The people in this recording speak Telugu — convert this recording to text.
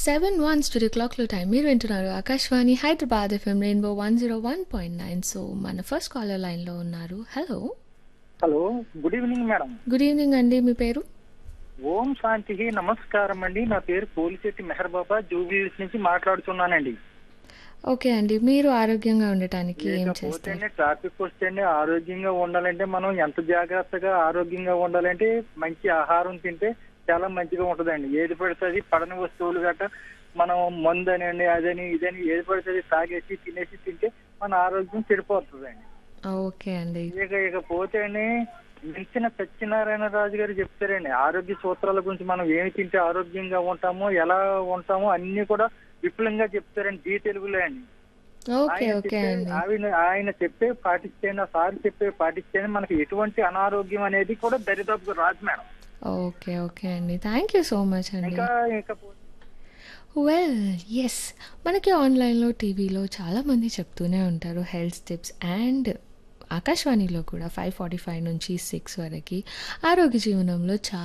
సెవెన్ వన్ స్టూడియో క్లాక్లో టైం మీరు వింటున్నారు Akashvani Hyderabad FM rainbow one zero one point nine so మన ఫస్ట్ కాలర్ లైన్లో ఉన్నారు hello hello good evening madam good evening అండి మీ పేరు ఓం శాంతికి నమస్కారం అండి నా పేరు పోలిశెట్టి మెహర్ బాబా జూబిలీస్ నుంచి మాట్లాడుతున్నానండి ఓకే అండి మీరు ఆరోగ్యంగా ఉండటానికి ఏం చేస్తారు లేకపోతేనే ట్రాఫిక్ వస్తేనే ఆరోగ్యంగా ఉండాలంటే మనం ఎంత జాగ్రత్తగా ఆరోగ్యంగా ఉండాలంటే మంచి ఆహారం తింటే చాలా మంచిగా ఉంటుందండి ఏది పడుతుంది పడని వస్తువులు గట్ట మనం మందు అనండి అదని ఇదని ఏది పడుతుంది తాగేసి తినేసి తింటే మన ఆరోగ్యం చెడిపోతుందండి ఓకే అండి ఇక ఇకపోతేనే మించిన సత్యనారాయణ రాజు గారు చెప్తారండి ఆరోగ్య సూత్రాల గురించి మనం ఏమి తింటే ఆరోగ్యంగా ఉంటామో ఎలా ఉంటామో అన్ని కూడా విపులంగా చెప్తారండి జీ తెలుగులో అండి ఓకే ఆయన ఓకే చెప్పే- అండి ఆయన ఆయన చెప్పే పాటిస్తేనే సార్ చెప్పే పాటిస్తేనే మనకి ఎటువంటి అనారోగ్యం అనేది కూడా దరిదాపుకు రాదు మేడం ఓకే ఓకే అండి థ్యాంక్ యూ సో మచ్ అండి ఇంకా ఇకపోతే వెల్ ఎస్ మనకి ఆన్లైన్లో టీవీలో చాలామంది చెప్తూనే ఉంటారు హెల్త్ టిప్స్ అండ్ ఆకాశవాణిలో కూడా ఫైవ్ ఫార్టీ ఫైవ్ నుంచి సిక్స్ వరకు ఆరోగ్య జీవనంలో చాలా